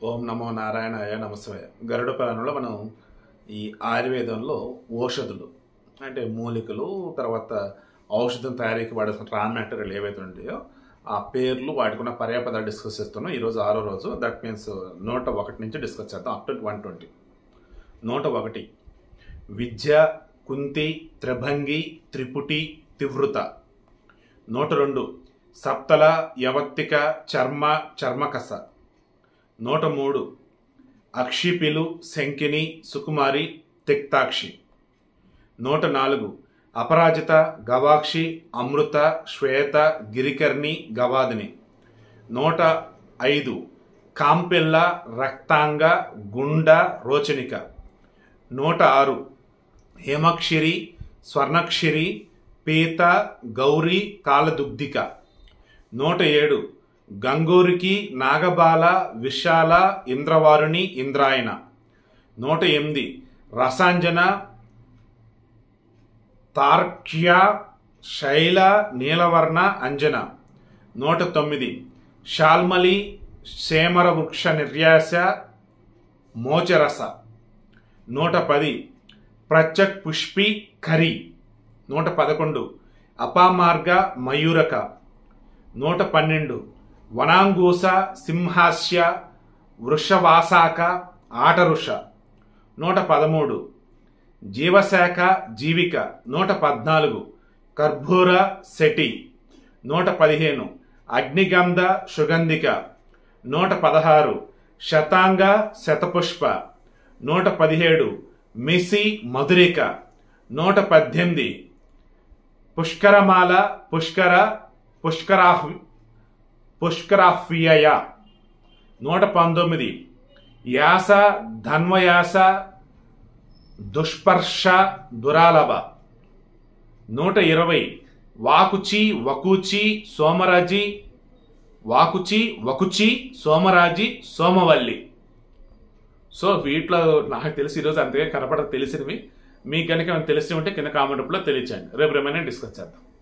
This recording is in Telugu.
ఓం నమో నారాయణాయ నమస్తే గరుడ పురాణంలో మనం ఈ ఆయుర్వేదంలో ఔషధులు అంటే మూలికలు తర్వాత ఔషధం తయారీకి వాడాల్సిన రా మెటీరియల్ ఏవైతే ఉంటాయో ఆ పేర్లు వాటికున్న పర్యాపదాలు డిస్కస్ చేస్తున్నాం ఈరోజు ఆరో రోజు దట్ మీన్స్ నూట ఒకటి నుంచి డిస్కస్ చేద్దాం అప్ టు వన్ ట్వంటీ నూట ఒకటి విద్య కుంతి త్రిభంగి త్రిపుటి తివృత నూట రెండు సప్తల యవత్తిక చర్మ చర్మకస నూట మూడు అక్షిపిలు శంకిని సుకుమారి తిక్తాక్షి నూట నాలుగు అపరాజిత గవాక్షి అమృత శ్వేత గిరికర్ణి గవాదిని నూట ఐదు కాంపెల్ల రక్తాంగ గుండ రోచనిక నూట ఆరు హేమక్షిరి స్వర్ణక్షిరి పీత గౌరీ కాలదుగ్ధిక నూట ఏడు గంగూరికి నాగబాల విశాల ఇంద్రవారుణి ఇంద్రాయణ నూట ఎనిమిది రసాంజన తార్క్య శైల నీలవర్ణ అంజన నూట తొమ్మిది షాల్మలి సేమర వృక్ష నిర్యాస మోచరస నూట పది ప్రత్యక్ పుష్పి ఖరి నూట పదకొండు అపామార్గ మయూరక నూట పన్నెండు వనాంగూస సింహాస్య వృషవాసాక ఆటరుష నూట పదమూడు జీవశాఖ జీవిక నూట పద్నాలుగు కర్పూర శటి నూట పదిహేను అగ్నిగంధ సుగంధిక నూట పదహారు శతాంగ శతపుష్ప నూట పదిహేడు మిసి మధురిక నూట పద్దెనిమిది పుష్కరమాల పుష్కర పుష్కరాహ్ పుష్కరాహ్వ్యయ నూట పంతొమ్మిది యాస ధన్వయాస దుష్పర్ష దురాలభ నూట ఇరవై వాకుచి వకుచి సోమరాజి వాకుచి వకుచి సోమరాజి సోమవల్లి సో వీటిలో నాకు తెలిసి ఈరోజు అంతగా కనపడ తెలిసినవి మీకు కనుక ఏమైనా తెలిసి ఉంటే కింద కామెంట్ రూపంలో తెలియచండి రేపు రేమైనా డిస్కస్ చేద్దాం